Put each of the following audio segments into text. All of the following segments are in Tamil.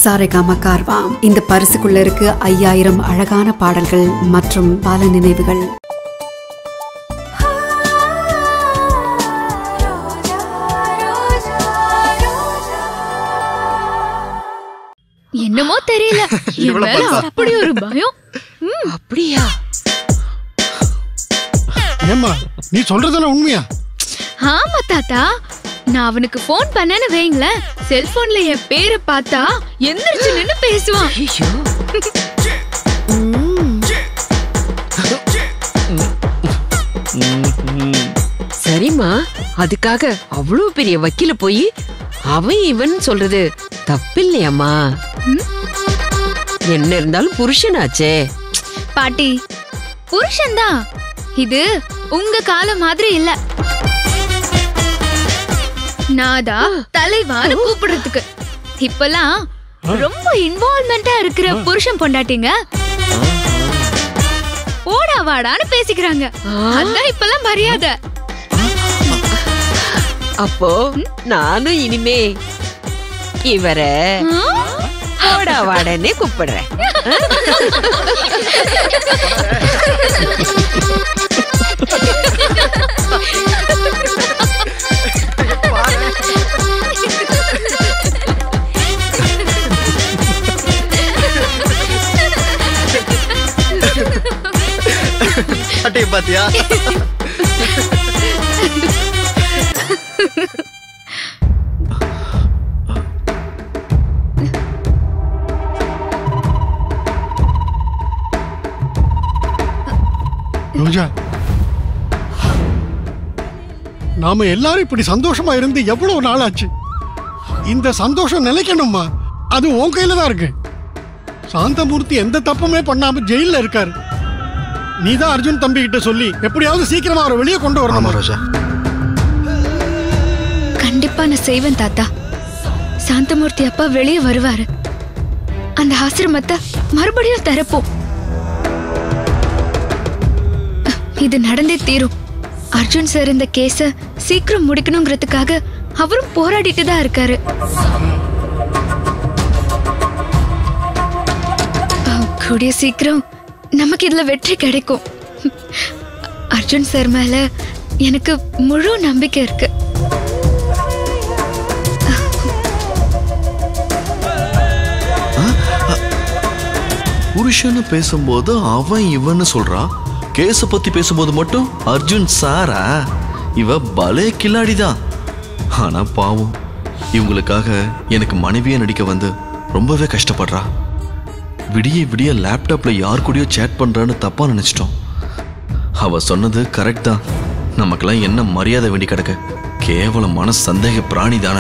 சாரேகாமா கார்வாம் இந்த பரிசுக்குள்ள இருக்கு ஐயாயிரம் அழகான பாடல்கள் மற்றும் பல நினைவுகள் என்னமோ தெரியல என் இவ்வளவு மேல பல்சா? அப்படி ஒரு பயம் அப்படியா ஏம்மா நீ சொல்றதெல்லாம் உண்மையா ஆமா தாத்தா நான் அவனுக்கு ஃபோன் பண்ணேன்னு வைங்களேன் செல்போன்ல என் பேரை பார்த்தா எந்திரிச்சு நின்னு பேசுவான் ஐயோ சரிம்மா அதுக்காக அவ்வளவு பெரிய வக்கீல போய் அவன் இவன் சொல்றது தப்பில்லையாம்மா என்ன இருந்தாலும் புருஷனாச்சே பாட்டி புருஷன்தான் இது உங்க காலம் மாதிரி இல்ல நாதா தலைவான்னு கூப்பிடுறதுக்கு இப்பெல்லாம் ரொம்ப இன்வால்மெண்டா இருக்கிற புருஷன் பொண்டாட்டிங்க ஓடா வாடான்னு பேசிக்கிறாங்க அதான் இப்பெல்லாம் மரியாதை அப்போ நானும் இனிமே இவர ஆ? போடா வாடனே கூப்பிடுறேன் அட்டையை பாத்தியா ரோஜா நாம எல்லாரும் இப்படி சந்தோஷமா இருந்து எவ்வளவு நாள் ஆச்சு இந்த சந்தோஷம் நிலைக்கணுமா அது உன் கையில தான் இருக்கு சாந்தமூர்த்தி எந்த தப்புமே பண்ணாம ஜெயில்ல இருக்காரு நீதான் அர்ஜுன் தம்பி கிட்ட சொல்லி எப்படியாவது சீக்கிரமா அவரை வெளியே கொண்டு ஆமா வரணும் ரோஜா கண்டிப்பா நான் செய்வேன் தாத்தா சாந்தமூர்த்தி அப்பா வெளியே வருவாரு அந்த ஆசிரமத்தை மறுபடியும் திறப்போம் இது நடந்தே தீரும் அர்ஜுன் சார் இந்த கேஸ சீக்கிரம் முடிக்கணுங்கிறதுக்காக அவரும் போராடிட்டு தான் இருக்காரு அஹ், கூடிய சீக்கிரம் நமக்கு இதுல வெற்றி கிடைக்கும் அர்ஜுன் சார் மேல எனக்கு முழு நம்பிக்கை இருக்கு புருஷன்னு பேசும்போது அவன் இவன்னு சொல்றான் கேஸ பத்தி பேசும்போது மட்டும் அர்ஜுன் சாரா இவ பலே கில்லாடிதான் ஆனா பாவம் இவங்களுக்காக எனக்கு மனைவியே நடிக்க வந்து ரொம்பவே கஷ்டப்படுறா விடிய விடிய லேப்டாப்ல யார் கூடயோ சேட் பண்றான்னு தப்பா நினைச்சிட்டோம் அவ சொன்னது கரெக்ட் தான் நமக்கெல்லாம் என்ன மரியாதை வேண்டி கிடக்கு கேவலமான சந்தேக பிராணி தானே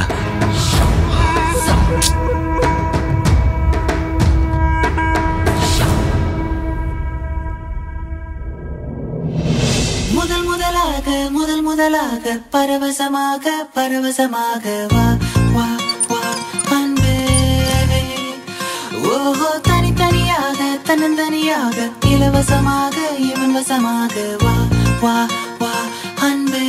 முதல் முதலாக முதல் முதலாக பரவசமாக பரவசமாக வா வா வா அன்பே ஓஹோ தனித்தனியாக தன்னந்தனியாக இலவசமாக இவன் வசமாக வா வா வா அன்பே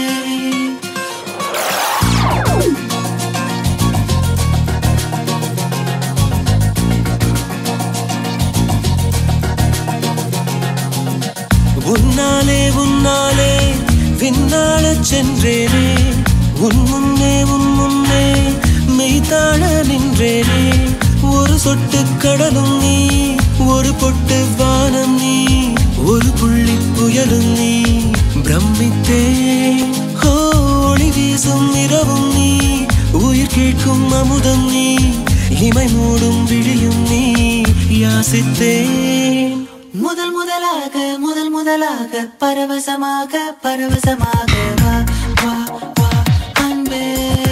உன்னாலே உன்னாலே விண்ணாளச் சென்றேனே உன் முன்னே உன் முன்னே மெய்தாழ நின்றேனே ஒரு சொட்டு கடலும் நீ ஒரு பொட்டு வானம் நீ ஒரு புள்ளி புயலும் நீ பிரமித்தேன் ஓ, ஒளி வீசும் இரவும் நீ உயிர் கேட்கும் அமுதம் நீ இமை மூடும் விழியும் நீ யாசித்தேன் முதல் முதலாக முதல் முதலாக பரவசமாக பரவசமாக வா வா வா அன்பே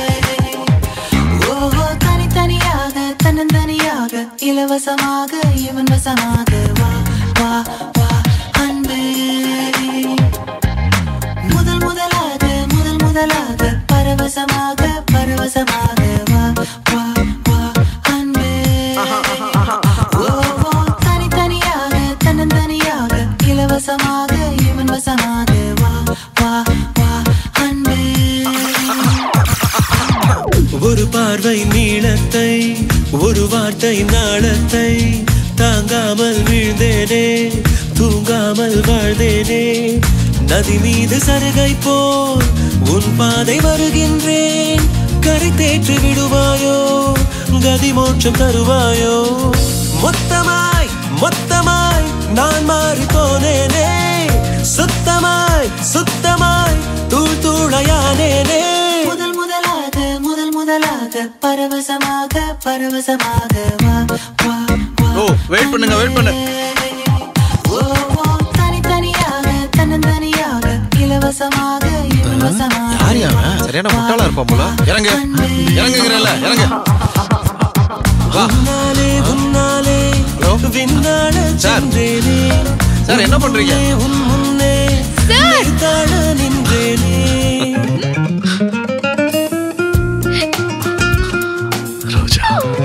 ஓஹோ தனித்தனியாக தன்னந்தனியாக இலவசமாக இவன் வசமாக வா வா வா அன்பே முதல் முதலாக முதல் முதலாக பரவசமாக பரவசமாக வா வா வா அன்பே ஓஹோ தனித்தனியாக தன்னந்தனியாக இலவசமாக இவன் வசமாக வா வா வா அன்பே ஒரு பார்வை நீளத்தை ஒரு வார்த்தை நாளத்தை தாங்காமல் வீழ்ந்தேனே தூங்காமல் வாழ்ந்தேனே நதி மீது சருகை போல் உன் பாதை வருகின்றேன் கரை தேற்றி விடுவாயோ கதி மோட்சம் தருவாயோ மொத்தமாய் மொத்தமாய் நான் மாறி போனேனே சுத்தமாய் சுத்தமாய் தூள் தூளையானேனே முதல் முதலாக முதல் முதலாக பரவசமாக பரவசமாக வா வா வா ஓ, wait பண்ணுங்க, wait பண்ணு. ஓ, ஓ, தனித்தனியாக தன்னந்தனியாக இலவசமாக இலவசமாக யார் அவன் சரியான முட்டாளா இருப்பான் போல இறங்க இறங்குங்கிறல்ல இறங்க வா உன்னாலே உன்னாலே ஹலோ? விண்ணாட சார். சென்றேனே சார் என்ன பண்றீங்க உன் முன்னே தாழ நின்றேனே ரோஜா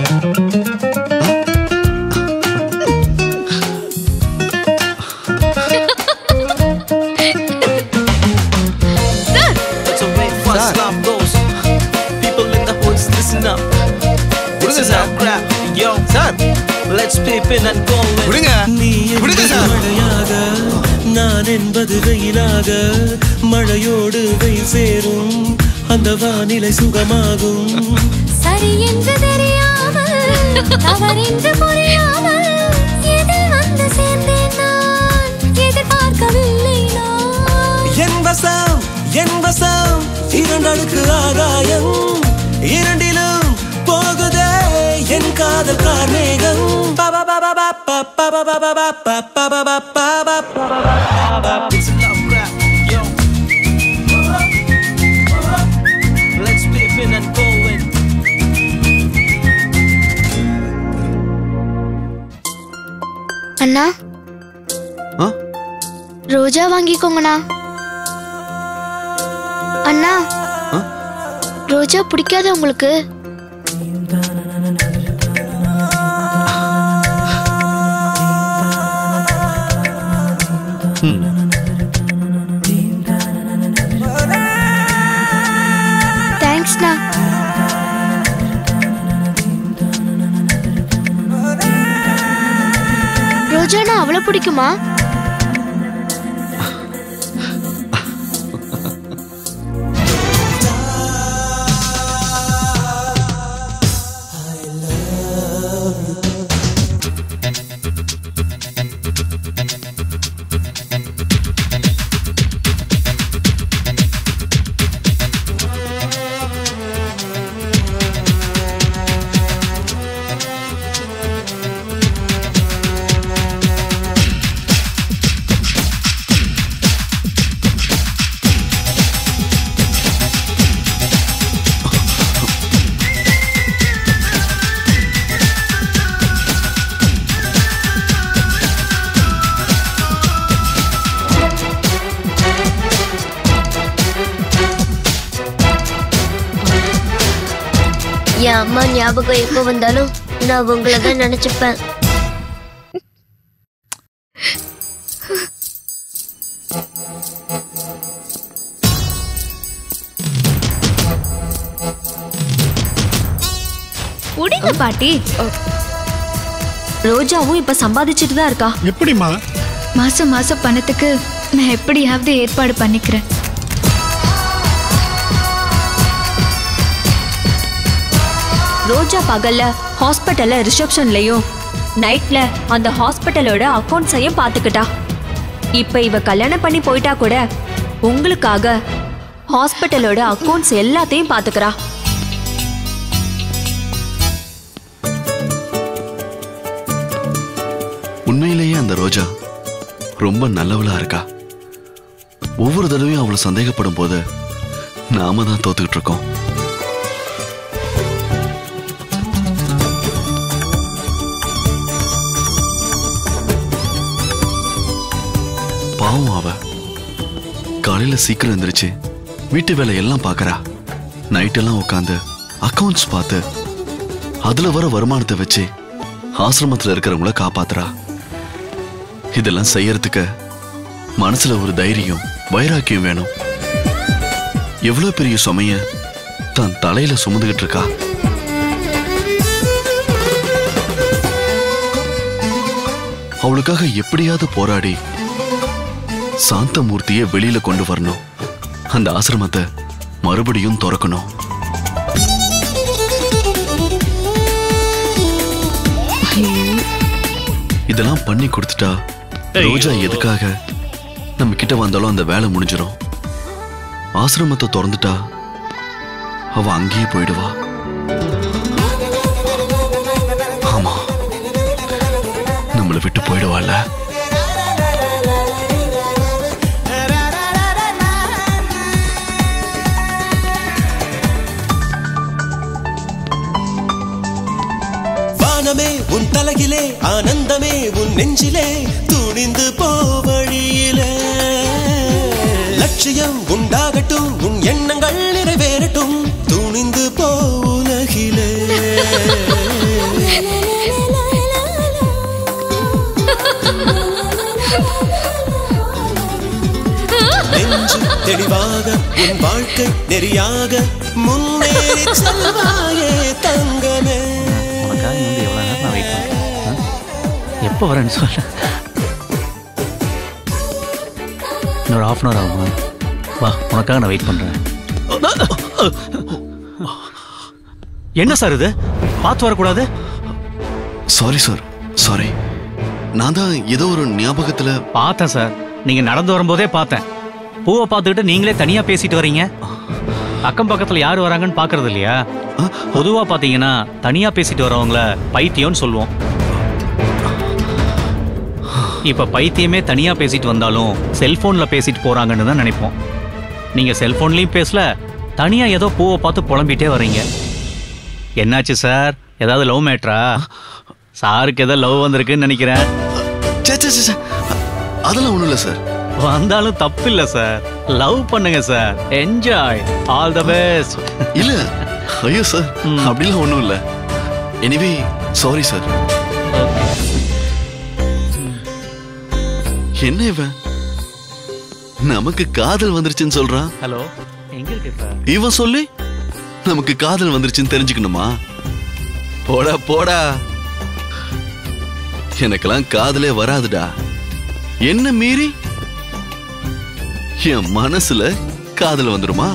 That's the way fast love goes. People in the hoods, listen up. விடுங்க Listen sir up, grab, yo. Sir Let's peep in and go in. விடுங்க நீ விடுங்க என்பது சார் மழையாக நான் என்பது வெயிலாக மழையோடு வெயில் சேரும் அந்த வானிலை சுகமாகும் சரி என்று தெரியாமல் தவறென்று புரியாமல் எதில் வந்து சேர்ந்தேன் நான் எதிர்பார்க்கவில்லை நான் என் வசம் என் வசம் இரண்டடுக்கு ஆகாயம் இரண்டிலும் போகுதே என் காதல் கார்மேகம் பப பப பப பப பப பப பப பப பப Listen up, grab, yo. Let's peep in and go in. அண்ணா ஆ? ரோஜா வாங்கிக்கோங்கண்ணா அண்ணா ஆ? ரோஜா பிடிக்காத உங்களுக்கு தேங்க்ஸ்ண்ணா ரோஜாண்ணா அவ்வளோ பிடிக்குமா என் அம்மா ஞாபகம் எப்போ வந்தாலும் நான் உங்களை தான் நினைச்சுப்பேன் விடுங்க பாட்டி ரோஜாவும் இப்ப சம்பாதிச்சுட்டு தான் இருக்கா எப்படிம்மா மாசம் மாசம் பணத்துக்கு நான் எப்படியாவது ஏற்பாடு பண்ணிக்கிறேன் ரோஜா பகல்ல ஹாஸ்பிட்டல்ல ரிசப்ஷன்லயும் நைட்ல அந்த ஹாஸ்பிட்டலோட அக்கௌண்ட்ஸையும் பார்த்துக்கிட்டா இப்ப இவ கல்யாணம் பண்ணி போயிட்டா கூட உங்களுக்காக ஹாஸ்பிட்டலோட அக்கௌண்ட்ஸ் எல்லாத்தையும் பார்த்துக்கிறா உண்மையிலேயே அந்த ரோஜா ரொம்ப நல்லவளா இருக்கா ஒவ்வொரு தடவையும் அவளை சந்தேகப்படும் போது நாம தான் தோத்துக்கிட்டு இருக்கோம் பாவம் அவ காலையில சீக்கிரம் எந்திரிச்சு வீட்டு வேலை எல்லாம் பார்க்கறா நைட்டெல்லாம் உட்காந்து அக்கவுண்ட்ஸ் பார்த்து அதுல வர வருமானத்தை வச்சு ஆசிரமத்துல இருக்கிறவங்கள காப்பாத்துறா இதெல்லாம் செய்யறதுக்கு மனசுல ஒரு தைரியம் வைராக்கியம் வேணும் எவ்வளவு பெரிய சுமைய தன் தலையில சுமந்துகிட்டு இருக்கா அவளுக்காக எப்படியாவது போராடி சாந்தமூர்த்தியை வெளியில கொண்டு வரணும் அந்த ஆசிரமத்தை மறுபடியும் திறக்கணும் இதெல்லாம் பண்ணி கொடுத்துட்டா ரோஜா எதுக்காக நம்ம கிட்ட வந்தாலும் அந்த வேலை முடிஞ்சிடும் ஆசிரமத்தை திறந்துட்டா அவ அங்கேயே போயிடுவா ஆமா நம்மளை விட்டு போயிடுவாள்ல வானமே உன் தலையிலே ஆனந்தமே உன் நெஞ்சிலே துணிந்து போ வழியிலே லட்சியம் உண்டாகட்டும் உன் எண்ணங்கள் நிறைவேறட்டும் துணிந்து போ உலகிலே நெஞ்சு தெளிவாக உன் வாழ்க்கை நெறியாக முன்னேறி செல்வாயே தங்கமே உனக்காக வந்து எவ்வளோ நேரம் நான் வெயிட் பண்ணுறேன் எப்போ வரேன்னு சொல்ல இன்னொரு ஹாஃப் அன் ஹவர் ஆகுமா வா உனக்காக நான் வெயிட் பண்ணுறேன் என்ன சார் இது பார்த்து வரக்கூடாது சாரி சார் சாரி நான் தான் ஏதோ ஒரு ஞாபகத்துல பார்த்தேன் சார் நீங்க நடந்து வரும்போதே பார்த்தேன் பூவை பார்த்துக்கிட்டு நீங்களே தனியா பேசிட்டு வர்றீங்க அக்கம் பக்கத்துல யார் வராங்கன்னு பாக்குறது இல்லையா பொதுவா பாத்தீங்கன்னா தனியா பேசிட்டு வரவங்கள பைத்தியம்னு சொல்லுவோம் இப்ப பைத்தியமே தனியா பேசிட்டு வந்தாலும் செல்போன்ல பேசிட்டு போறாங்கன்னு தான் நினைப்போம் நீங்க செல்போன்லயும் பேசல தனியா ஏதோ பூவை பார்த்து புலம்பிட்டே வர்றீங்க என்னாச்சு சார் ஏதாவது லவ் மேட்ரா சாருக்கு ஏதோ லவ் வந்திருக்குன்னு நினைக்கிறேன் சே, சே, சே, சே. அதெல்லாம் ஒண்ணும் இல்ல சார் வந்தாலும் தப்பு இல்ல சார் லவ் பண்ணுங்க sir enjoy all the best இல்ல ஐயோ சார் அப்படிலாம் ஒண்ணும் இல்ல எனிவே சாரி சார் என்ன இவன் நமக்கு காதல் வந்துருச்சுன்னு சொல்றான் ஹலோ எங்க இருக்கு சார் இவன் சொல்லி நமக்கு காதல் வந்துருச்சுன்னு தெரிஞ்சுக்கணுமா போடா போடா எனக்கெல்லாம் காதலே வராதுடா என்ன மீறி என் மனசுல காதல் வந்துருமா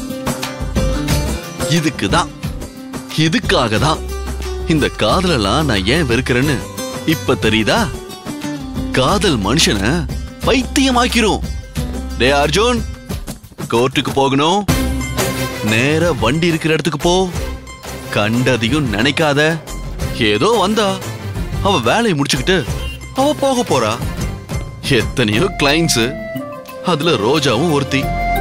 இதுக்கு தான் இதுக்காக தான் இந்த காதலெல்லாம் நான் ஏன் வெறுக்கிறேன்னு இப்ப தெரியுதா காதல் மனுஷனை பைத்தியமாக்கிரும் டே அர்ஜுன் கோர்ட்டுக்கு போகணும் நேரா வண்டி இருக்கிற இடத்துக்கு போ கண்டதையும் நினைக்காத ஏதோ வந்தா அவ வேலையை முடிச்சுக்கிட்டு அவ போக போறா எத்தனையோ கிளைண்ட்ஸ் அதுல ரோஜாவும் ஒருத்தி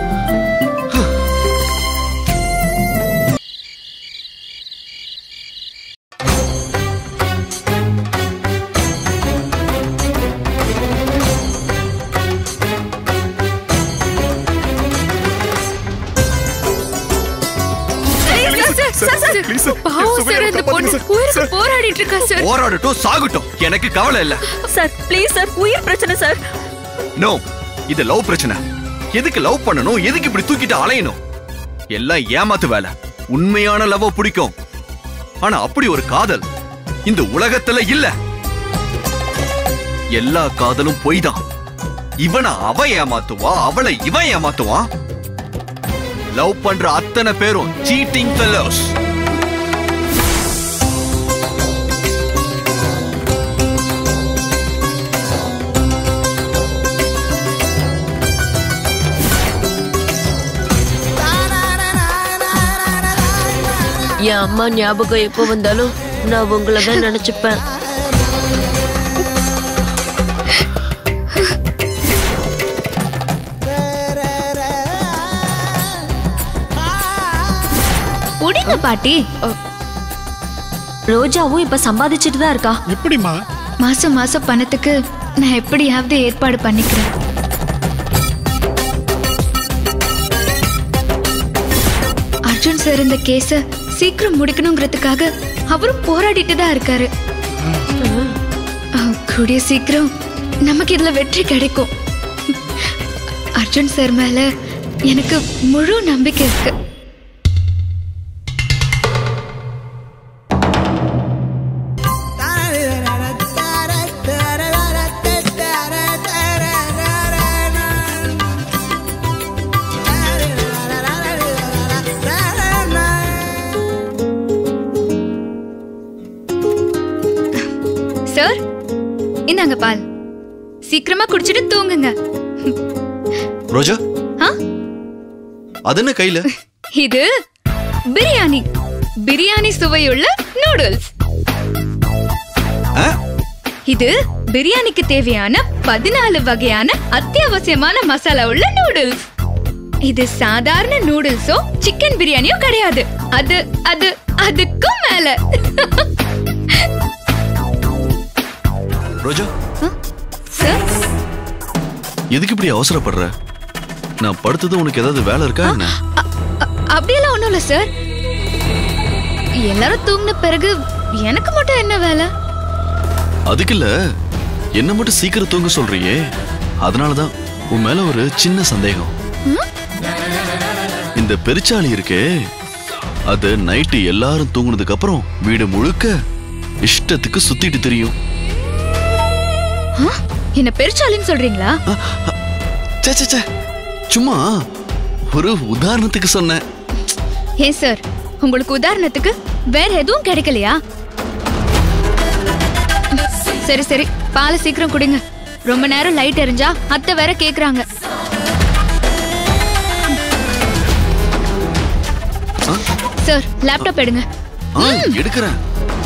பாவம் சார் இந்த பொண்ணு உயிருக்கு போராடிட்டு இருக்கா சார் போராடட்டும் சாகட்டும் எனக்கு கவலை இல்ல சார் ப்ளீஸ் சார் உயிர் பிரச்சனை சார் நோ இது லவ் பிரச்சனை எதுக்கு லவ் பண்ணணும் எதுக்கு இப்படி தூக்கிட்டு அலையணும் எல்லாம் ஏமாத்து வேலை உண்மையான லவ் பிடிக்கும் ஆனா அப்படி ஒரு காதல் இந்த உலகத்துல இல்ல எல்லா காதலும் பொய் தான் இவனை அவ ஏமாத்துவா அவளை இவன் ஏமாத்துவான் லவ் பண்ற அத்தனை பேரும் சீட்டிங் ஃபெல்லோஸ் என் அம்மா ஞாபகம் எப்போ வந்தாலும் நான் உங்களை தான் நினைச்சுப்பேன் உடிங்க பாட்டி ரோஜாவும் இப்ப சம்பாதிச்சுட்டு தான் இருக்கா எப்படிமா மாசம் மாசம் பணத்துக்கு நான் எப்படியாவது ஏற்பாடு பண்ணிக்கிறேன் அர்ஜுன் சார் இந்த கேஸ சீக்கிரம் முடிக்கணுங்கிறதுக்காக அவரும் போராடிட்டு தான் இருக்காரு அஹ், கூடிய சீக்கிரம் நமக்கு இதுல வெற்றி கிடைக்கும் அர்ஜுன் சார் மேல எனக்கு முழு நம்பிக்கை இருக்கு சார் இந்தாங்க பால் சீக்கிரமா குடிச்சிட்டு தூங்குங்க ரோஜா ஆ? அது என்ன கையில இது பிரியாணி பிரியாணி சுவையுள்ள நூடுல்ஸ் ஆ? இது பிரியாணிக்கு தேவையான பதினாலு வகையான அத்தியாவசியமான மசாலா உள்ள நூடுல்ஸ் இது சாதாரண நூடுல்ஸோ சிக்கன் பிரியாணியோ கிடையாது அது அது அதுக்கும் மேல ரோஜா சார் எதுக்கு இப்படி அவசரப்படுற நான் படுத்தது உனக்கு ஏதாவது வேலை இருக்கா என்ன அப்படியெல்லாம் ஒண்ணும் இல்ல சார் எல்லாரும் தூங்கின பிறகு எனக்கு மட்டும் என்ன வேலை அதுக்கு இல்ல என்ன மட்டும் சீக்கிரம் தூங்க சொல்றியே அதனாலதான் உன் மேல ஒரு சின்ன சந்தேகம் ம்? இந்த பெருச்சாளி இருக்கே அது நைட்டு எல்லாரும் தூங்குனதுக்கு அப்புறம் வீடு முழுக்க இஷ்டத்துக்கு சுத்திட்டு தெரியும் ஆ? என்ன பெருச்சாலின்னு சொல்றீங்களா ச்சே, ச்சே, ச்சே. சும்மா ஒரு உதாரணத்துக்கு சொன்னேன் ஏன் சார் உங்களுக்கு உதாரணத்துக்கு வேற எதுவும் கிடைக்கலையா சரி சரி பாலை சீக்கிரம் குடிங்க ரொம்ப நேரம் லைட் எரிஞ்சா அத்தை வேற கேக்குறாங்க சார் லேப்டாப் எடுங்க ஆ, எடுக்கிறேன்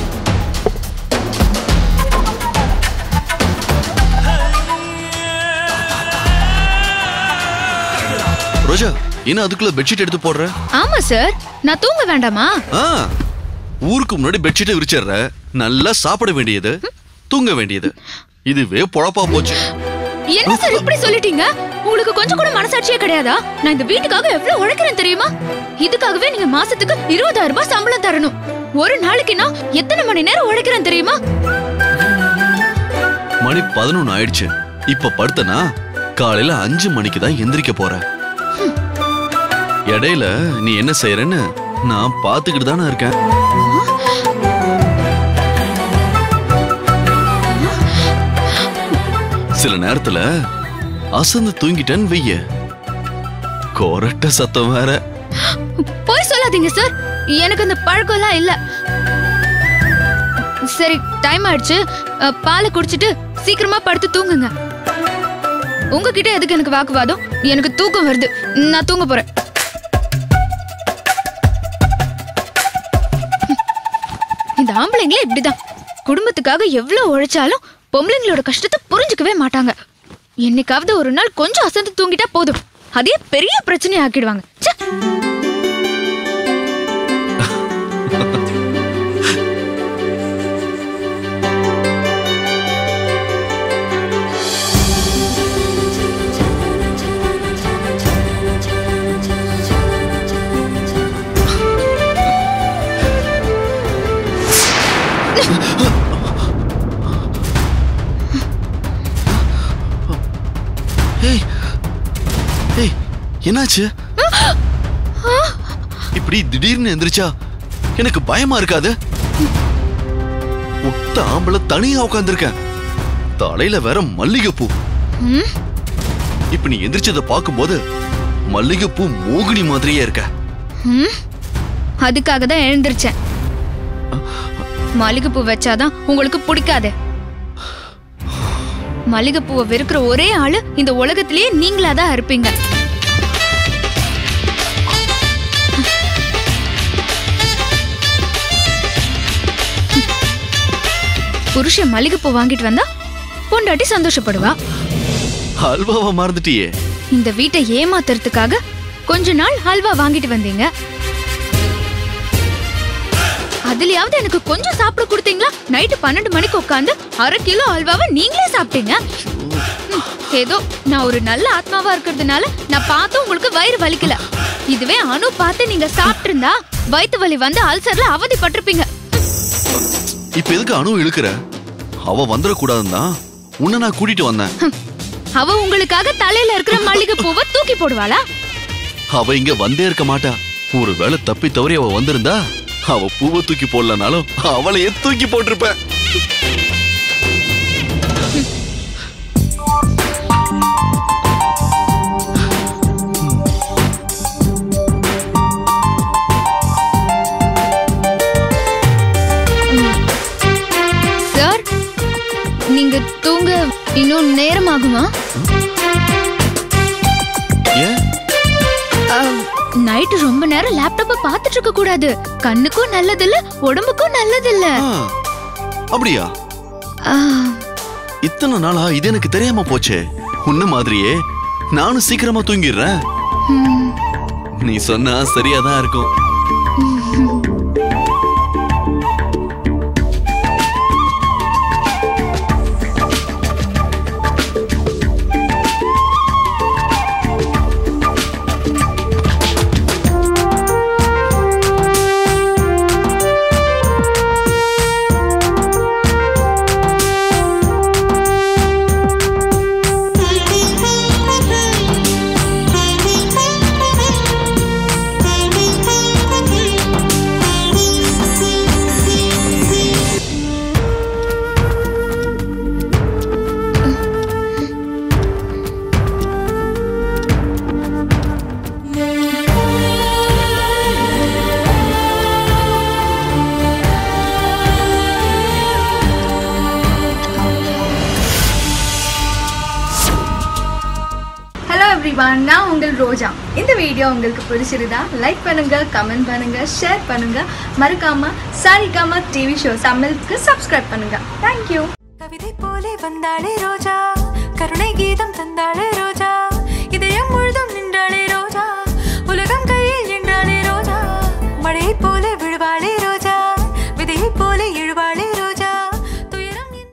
ரோஜா என்ன அதுக்குள்ள பெட்ஷீட் எடுத்து போடுற ஆமா சார் நான் தூங்க வேண்டாமா ஆ ஊருக்கு முன்னாடி பெட்ஷீட்டை விரிச்சிடுற நல்லா சாப்பிட வேண்டியது தூங்க வேண்டியது இதுவே பொழப்பா போச்சு என்ன சார் இப்படி சொல்லிட்டீங்க உங்களுக்கு கொஞ்சம் கூட மனசாட்சியே கிடையாதா நான் இந்த வீட்டுக்காக எவ்வளவு உழைக்கிறேன் தெரியுமா இதுக்காகவே நீங்க மாசத்துக்கு இருபதாயிரம் ரூபாய் சம்பளம் தரணும் ஒரு நாளைக்கு நான் எத்தனை மணி நேரம் உழைக்கிறேன் தெரியுமா மணி பதினொன்னு ஆயிடுச்சு இப்ப படுத்தனா காலையில அஞ்சு மணிக்கு தான் எந்திரிக்க போறேன் இடையில நீ என்ன செய்யறன்னு நான் பாத்துக்கிட்டு தானே இருக்கேன் சில நேரத்துல அசந்து தூங்கிட்டேன்னு வெய்ய கொரட்ட சத்தம் வேற போய் சொல்லாதீங்க சார் எனக்கு அந்த பழக்கம் எல்லாம் இல்ல சரி டைம் ஆயிடுச்சு அஹ், பாலை குடிச்சிட்டு சீக்கிரமா படுத்து தூங்குங்க உங்ககிட்ட எதுக்கு எனக்கு வாக்குவாதம் எனக்கு தூக்கம் வருது நான் தூங்க போறேன் இந்த ஆம்பளைங்களே இப்படிதான் குடும்பத்துக்காக எவ்வளவு உழைச்சாலும் பொம்பளைங்களோட கஷ்டத்தை புரிஞ்சுக்கவே மாட்டாங்க என்னைக்காவது ஒரு நாள் கொஞ்சம் அசந்து தூங்கிட்டா போதும் அதே பெரிய பிரச்சனை ஆக்கிடுவாங்க ச்சே. ஏய் ஏய் என்னாச்சு இப்படி திடீர்னு எந்திரிச்சா எனக்கு பயமா இருக்காது ஒத்த ஆம்பளை தனியா உட்காந்துருக்கேன் தலையில வேற மல்லிகைப்பூ ம், இப்ப நீ எந்திரிச்சத பாக்கும்போது மல்லிகைப்பூ மோகினி மாதிரியே இருக்க ம். அதுக்காக தான் எழுந்திருச்சேன் மல்லிகைப்பூ வச்சாதான் உங்களுக்கு பிடிக்காதே மல்லிகைப்பூவை வெறுக்கிற ஒரே ஆளு இந்த உலகத்திலேயே நீங்களா தான் இருப்பீங்க புருஷன் மல்லிகைப்பூ வாங்கிட்டு வந்தா பொண்டாட்டி சந்தோஷப்படுவா அல்வாவை மறந்துட்டியே இந்த வீட்டை ஏமாத்துறதுக்காக கொஞ்ச நாள் ஹல்வா வாங்கிட்டு வந்தீங்க அதுலயாவது எனக்கு கொஞ்சம் சாப்பிட கொடுத்தீங்களா நைட்டு பன்னெண்டு மணிக்கு உட்காந்து அரை கிலோ அல்வாவை நீங்களே சாப்பிட்டீங்க ம், ஏதோ நான் ஒரு நல்ல ஆத்மாவா இருக்கிறதுனால நான் பார்த்து உங்களுக்கு வயிறு வலிக்கல இதுவே அனு பார்த்து நீங்க சாப்பிட்டு இருந்தா வயித்து வலி வந்து அல்சர்ல அவதிப்பட்டிருப்பீங்க இப்ப எதுக்கு அணு இழுக்கிற அவ வந்துடக்கூடாதுன்னு தான் உன்னை நான் கூட்டிட்டு வந்தேன் அவ உங்களுக்காக தலையில இருக்கிற மல்லிகை பூவை தூக்கி போடுவாளா அவ இங்க வந்தே இருக்க மாட்டா ஒருவேளை தப்பி தவறி அவ வந்திருந்தா அவ பூவை தூக்கி போடலனாலும் அவளையே தூக்கி போட்டிருப்ப சார் நீங்க தூங்க இன்னும் நேரம் ஆகுமா ஏன் நைட்டு ரொம்ப நேரம் லேப்டாப்ப பார்த்துட்டு இருக்க கூடாது கண்ணுக்கும் நல்லதில்ல உடம்புக்கும் நல்லதில்ல ஆ, அப்படியா ஆ, இத்தனை நாளா இது எனக்கு தெரியாம போச்சே உன்ன மாதிரியே நானும் சீக்கிரமா தூங்கிடுறேன் ம், நீ சொன்னா சரியாதான் இருக்கும் ஹலோ எவ்ரிவான் நான் உங்கள் ரோஜா இந்த வீடியோ உங்களுக்கு பிடிச்சிருந்தா லைக் பண்ணுங்க கமெண்ட் பண்ணுங்க ஷேர் பண்ணுங்க மறக்காம சாரிகாமா டிவி ஷோ தமிழுக்கு சப்ஸ்கிரைப் பண்ணுங்க தேங்க்யூ கவிதை போலே வந்தாளே ரோஜா கருணை கீதம் தந்தாளே ரோஜா இதயம் முழுதும் நின்றாளே ரோஜா உலகம் கையில் நின்றாளே ரோஜா மழை போலே விழ